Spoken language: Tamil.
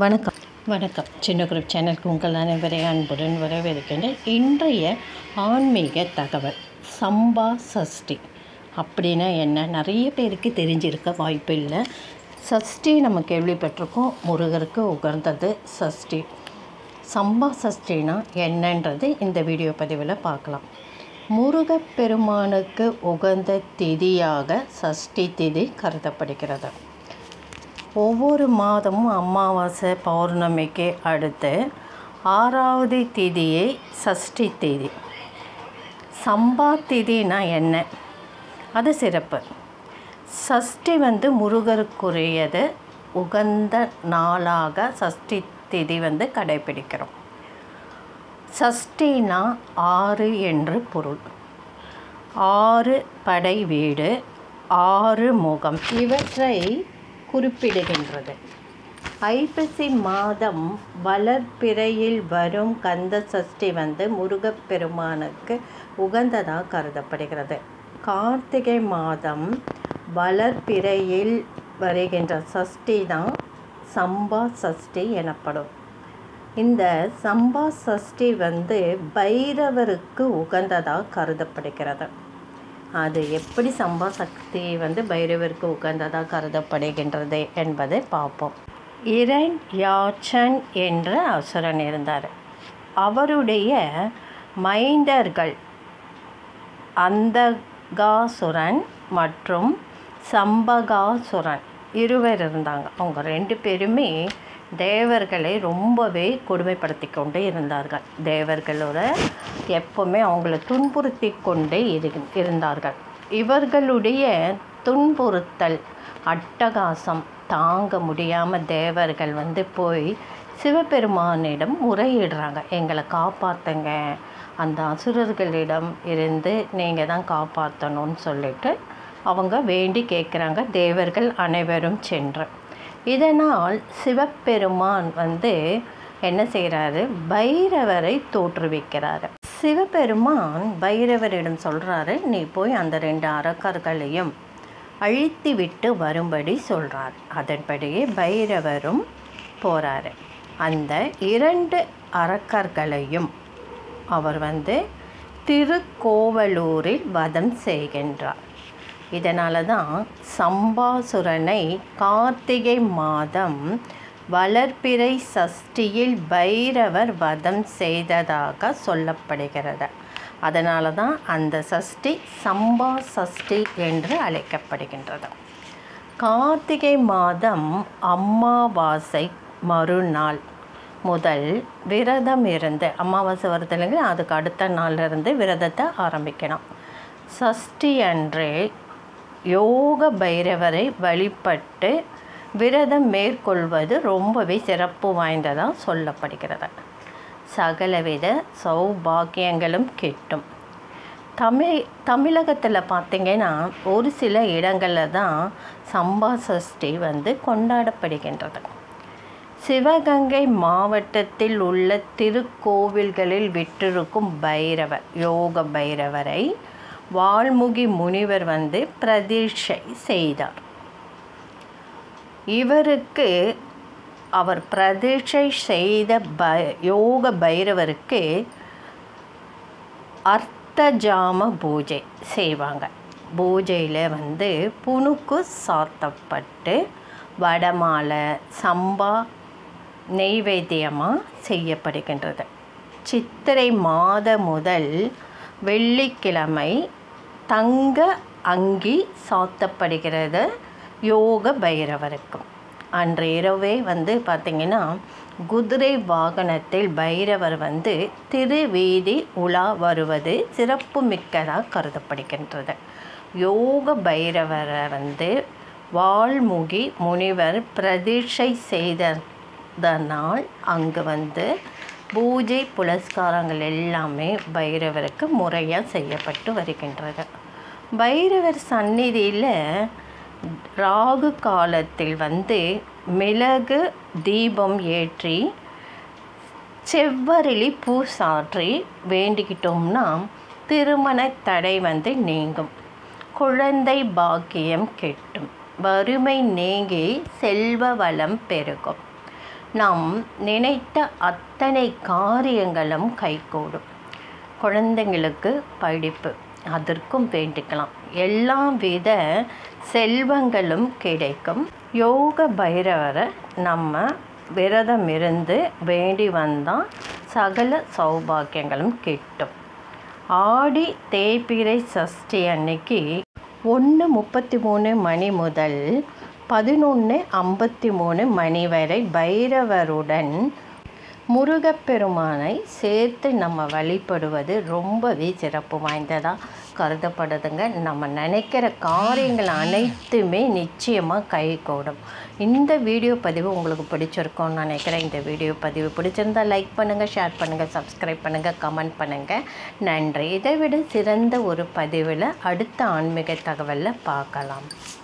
வணக்கம் வணக்கம் சின்ன குரூப் சேனலுக்கு உங்கள் அனைவரையும் அன்புடன் வரவேற்கின்றேன் இன்றைய ஆன்மீக தகவல் சம்பா சஷ்டி அப்படின்னா என்ன நிறைய பேருக்கு தெரிஞ்சிருக்க வாய்ப்பு இல்லை சஷ்டி நம்ம கேள்விப்பட்டிருக்கோம் முருகருக்கு உகந்தது சஷ்டி சம்பா சஷ்டினா என்னன்றது இந்த வீடியோ பதிவில் பார்க்கலாம் முருகப்பெருமானுக்கு உகந்த திதியாக சஷ்டி திதி கருதப்படுகிறது ஒவ்வொரு மாதமும் அமாவாசை பௌர்ணமிக்கு அடுத்து ஆறாவது திதியை சஷ்டி திதி சம்பா திதினா என்ன அது சிறப்பு சஷ்டி வந்து முருகருக்குரியது உகந்த நாளாக சஷ்டி திதி வந்து கடைபிடிக்கிறோம் சஷ்டினா ஆறு என்று பொருள் ஆறு படை வீடு ஆறு முகம் இவற்றை குறிப்பிடுகின்றது ஐப்பசி மாதம் வளர்பிறையில் வரும் கந்த சஷ்டி வந்து முருகப்பெருமானுக்கு உகந்ததாக கருதப்படுகிறது கார்த்திகை மாதம் வளர்பிறையில் வருகின்ற சஷ்டி தான் சம்பா சஷ்டி எனப்படும் இந்த சம்பா சஷ்டி வந்து பைரவருக்கு உகந்ததாக கருதப்படுகிறது அது எப்படி சம்பா சக்தி வந்து பைரவருக்கு உகந்ததாக கருதப்படுகின்றது என்பதை பார்ப்போம் இரண் யாச்சன் என்ற அசுரன் இருந்தார் அவருடைய மைண்டர்கள் அந்தகாசுரன் மற்றும் சம்பகாசுரன் இருவர் இருந்தாங்க அவங்க ரெண்டு பேருமே தேவர்களை ரொம்பவே கொடுமைப்படுத்தி கொண்டு இருந்தார்கள் தேவர்களோட எப்பவுமே அவங்கள துன்புறுத்தி கொண்டே இரு இருந்தார்கள் இவர்களுடைய துன்புறுத்தல் அட்டகாசம் தாங்க முடியாமல் தேவர்கள் வந்து போய் சிவபெருமானிடம் முறையிடுறாங்க எங்களை காப்பாற்றுங்க அந்த அசுரர்களிடம் இருந்து நீங்கள் தான் காப்பாற்றணும்னு சொல்லிட்டு அவங்க வேண்டி கேட்குறாங்க தேவர்கள் அனைவரும் சென்று இதனால் சிவபெருமான் வந்து என்ன செய்கிறாரு பைரவரை தோற்றுவிக்கிறாரு சிவபெருமான் பைரவரிடம் சொல்கிறாரு நீ போய் அந்த ரெண்டு அரக்கர்களையும் அழித்து விட்டு வரும்படி சொல்கிறார் அதன்படியே பைரவரும் போகிறாரு அந்த இரண்டு அரக்கர்களையும் அவர் வந்து திருக்கோவலூரில் வதம் செய்கின்றார் இதனால தான் சம்பாசுரனை கார்த்திகை மாதம் வளர்பிறை சஷ்டியில் பைரவர் வதம் செய்ததாக சொல்லப்படுகிறது அதனால தான் அந்த சஷ்டி சம்பா சஷ்டி என்று அழைக்கப்படுகின்றது கார்த்திகை மாதம் அம்மாவாசை மறுநாள் முதல் விரதம் இருந்து அமாவாசை வருது இல்லைங்களா அதுக்கு அடுத்த நாள்லேருந்து விரதத்தை ஆரம்பிக்கணும் சஷ்டி அன்று யோக பைரவரை வழிபட்டு விரதம் மேற்கொள்வது ரொம்பவே சிறப்பு வாய்ந்ததாக சொல்லப்படுகிறது சகலவித சௌபாக்கியங்களும் கிட்டும் தமிழ் தமிழகத்தில் பார்த்திங்கன்னா ஒரு சில இடங்களில் தான் சம்பா சஷ்டி வந்து கொண்டாடப்படுகின்றது சிவகங்கை மாவட்டத்தில் உள்ள திருக்கோவில்களில் விற்றிருக்கும் பைரவர் யோக பைரவரை வால்முகி முனிவர் வந்து பிரதிஷ்டை செய்தார் இவருக்கு அவர் பிரதிஷ்டை செய்த ப யோக பைரவருக்கு அர்த்தஜாம பூஜை செய்வாங்க பூஜையில் வந்து புணுக்கு சாத்தப்பட்டு வடமாலை சம்பா நெய்வேத்தியமாக செய்யப்படுகின்றது சித்திரை மாத முதல் வெள்ளிக்கிழமை தங்க அங்கி சாத்தப்படுகிறது யோக பைரவருக்கும் அன்று இரவே வந்து பார்த்திங்கன்னா குதிரை வாகனத்தில் பைரவர் வந்து திருவீதி உலா வருவது சிறப்பு மிக்கதாக கருதப்படுகின்றது யோக பைரவரை வந்து வால்முகி முனிவர் பிரதிஷ்டை செய்ததனால் அங்கு வந்து பூஜை புலஸ்காரங்கள் எல்லாமே பைரவருக்கு முறையாக செய்யப்பட்டு வருகின்றது பைரவர் சந்நிதியில் ராகு காலத்தில் வந்து மிளகு தீபம் ஏற்றி செவ்வரளி பூ சாற்றி வேண்டிக்கிட்டோம்னா திருமண தடை வந்து நீங்கும் குழந்தை பாக்கியம் கெட்டும் வறுமை நீங்கி செல்வ வளம் பெருகும் நாம் நினைத்த அத்தனை காரியங்களும் கைகூடும் குழந்தைங்களுக்கு படிப்பு அதற்கும் வேண்டிக்கலாம் எல்லா வித செல்வங்களும் கிடைக்கும் யோக பைரவரை நம்ம விரதம் இருந்து வேண்டி வந்தால் சகல சௌபாக்கியங்களும் கிட்டும் ஆடி தேய்பிறை சஷ்டி அன்னைக்கு ஒன்று முப்பத்தி மூணு மணி முதல் பதினொன்று ஐம்பத்தி மூணு மணி வரை பைரவருடன் முருகப்பெருமானை சேர்த்து நம்ம வழிபடுவது ரொம்பவே சிறப்பு வாய்ந்ததாக கருதப்படுதுங்க நம்ம நினைக்கிற காரியங்கள் அனைத்துமே நிச்சயமாக கைகூடும் இந்த வீடியோ பதிவு உங்களுக்கு பிடிச்சிருக்கும்னு நினைக்கிறேன் இந்த வீடியோ பதிவு பிடிச்சிருந்தா லைக் பண்ணுங்கள் ஷேர் பண்ணுங்கள் சப்ஸ்கிரைப் பண்ணுங்கள் கமெண்ட் பண்ணுங்கள் நன்றி இதை விட சிறந்த ஒரு பதிவில் அடுத்த ஆன்மீக தகவலில் பார்க்கலாம்